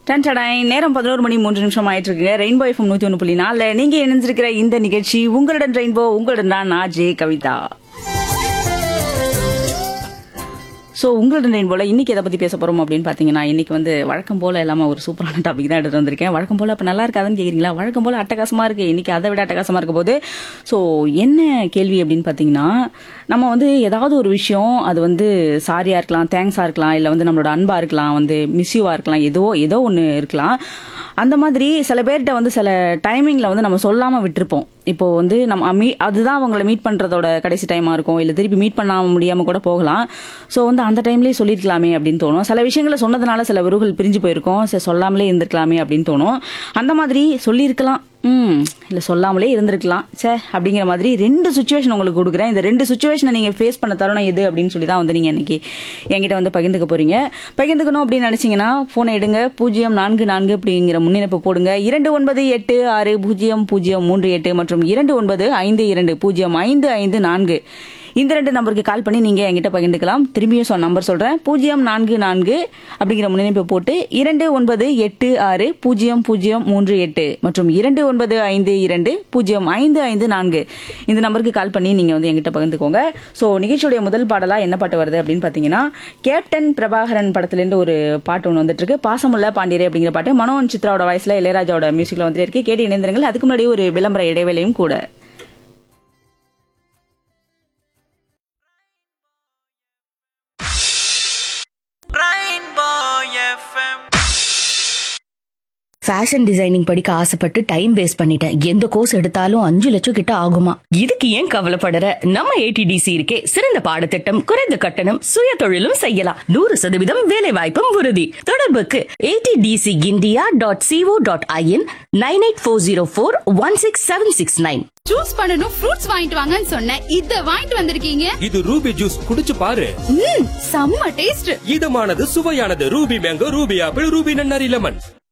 Ton டடாய் நேரம் பதினோரு மணி மூன்று நிமிஷம் ஆயிட்டு இருக்குங்க ரெயின்போ எஃப்எம் நூத்தி ஒன்று புள்ளி நாலு நீங்க இணைஞ்சிருக்கிற இந்த நிகழ்ச்சி உங்களுடன் ரெயின்போ உங்களுடன் தான் நான் ஜே கவிதா ஸோ உங்களுடன் ரெயின்போல இன்னைக்கு எதை பத்தி பேச போறோம் அப்படின்னு பாத்தீங்கன்னா இன்னைக்கு வந்து வழக்கம் போல இல்லாம ஒரு சூப்பரான டாபிக் தான் எடுத்து வந்திருக்கேன் வழக்கம் போல அப்ப நல்லா இருக்காதுன்னு கேக்குறீங்களா வழக்கம் போல அட்டகாசமா இருக்கு இன்னைக்கு அதை விட அட்டகாசமா இருக்க போது ஸோ என்ன கேள்வி அப்படின்னு பாத்தீங்கன்னா நம்ம வந்து ஏதாவது ஒரு விஷயம் அது வந்து சாரியா இருக்கலாம் தேங்க்ஸா இருக்கலாம் இல்ல வந்து நம்மளோட அன்பா இருக்கலாம் வந்து மிஸ்யூவா இருக்கலாம் ஏதோ ஏதோ ஒன்று இருக்கலாம் அந்த மாதிரி சில பேர்கிட்ட வந்து சில டைமிங்ல வந்து நம்ம சொல்லாம விட்டுருப்போம் இப்போ வந்து நம்ம மீ அதுதான் அவங்கள மீட் பண்றதோட கடைசி டைமா இருக்கும் இல்ல திருப்பி மீட் பண்ண முடியாம கூட போகலாம் ஸோ வந்து அந்த டைம்லயே சொல்லிருக்கலாமே அப்படின்னு தோணும் சில விஷயங்களை சொன்னதுனால சில உறவுகள் பிரிஞ்சு போயிருக்கோம் சரி சொல்லாமலே இருந்திருக்கலாமே அப்படின்னு தோணும் அந்த மாதிரி சொல்லியிருக்கலாம் ம் இல்லை சொல்லாமலே இருந்திருக்கலாம் சே அப்படிங்கிற மாதிரி ரெண்டு சுச்சுவேஷன் உங்களுக்கு கொடுக்குறேன் இந்த ரெண்டு சுச்சுவேஷனை நீங்கள் ஃபேஸ் பண்ண தருணம் எது அப்படின்னு சொல்லி தான் வந்து நீங்கள் இன்னைக்கு என்கிட்ட வந்து பகிர்ந்துக்க போறீங்க பகிர்ந்துக்கணும் அப்படின்னு நினச்சிங்கன்னா ஃபோனை எடுங்க பூஜ்ஜியம் நான்கு நான்கு அப்படிங்கிற முன்னிணைப்பு போடுங்க இரண்டு ஒன்பது எட்டு ஆறு பூஜ்ஜியம் பூஜ்ஜியம் மூன்று எட்டு மற்றும் இரண்டு ஒன்பது ஐந்து இரண்டு பூஜ்ஜியம் ஐந்து ஐந்து நான்கு இந்த ரெண்டு நம்பருக்கு கால் பண்ணி நீங்க என்கிட்ட பகிர்ந்துக்கலாம் திரும்பியும் சொன்ன நம்பர் சொல்றேன் பூஜ்ஜியம் நான்கு நான்கு அப்படிங்கிற முன்னிணைப்பை போட்டு இரண்டு ஒன்பது எட்டு ஆறு பூஜ்ஜியம் பூஜ்ஜியம் மூன்று எட்டு மற்றும் இரண்டு ஒன்பது ஐந்து இரண்டு பூஜ்ஜியம் ஐந்து ஐந்து நான்கு இந்த நம்பருக்கு கால் பண்ணி நீங்க வந்து என்கிட்ட பகிர்ந்துக்கோங்க ஸோ நிகழ்ச்சியுடைய முதல் பாடலா என்ன பாட்டு வருது அப்படின்னு பாத்தீங்கன்னா கேப்டன் பிரபாகரன் படத்துலேருந்து ஒரு பாட்டு ஒன்று வந்துட்டு இருக்கு பாசமுள்ள பாண்டியரே அப்படிங்கிற பாட்டு மனோன் சித்ராவோட வயசுல இளையராஜாவோட மியூசிக்ல வந்துட்டு இருக்கு கேட்டு இணைந்திருங்கள் அதுக்கு முன்னாடி ஒரு விளம்பர இடைவேளையும் கூட Rainbow FM. ஃபேஷன் டிசைனிங் படிக்க ஆசைப்பட்டு டைம் வேஸ்ட் பண்ணிட்டேன் எந்த கோர்ஸ் எடுத்தாலும் அஞ்சு லட்சம் கிட்ட ஆகுமா இதுக்கு ஏன் கவலைப்படற நம்ம ஏடிடிசி இருக்கே சிறந்த பாடத்திட்டம் குறைந்த கட்டணம் சுய தொழிலும் செய்யலாம் நூறு சதவீதம் வேலை வாய்ப்பும் உறுதி தொடர்புக்கு ADTC India dot CO dot IN nine eight four zero four one six seven six nine juice பண்ணனும் ஃப்ரூட்ஸ் வாங்கிட்டு வாங்கன்னு சொன்னேன் இத வாங்கிட்டு வந்திருக்கீங்க இது ரூபி ஜூஸ் குடிச்சு பாரு ம் செம்ம டேஸ்ட் இதமானது சுவையானது Ruby mango Ruby apple Ruby நன்னாரி லெமன்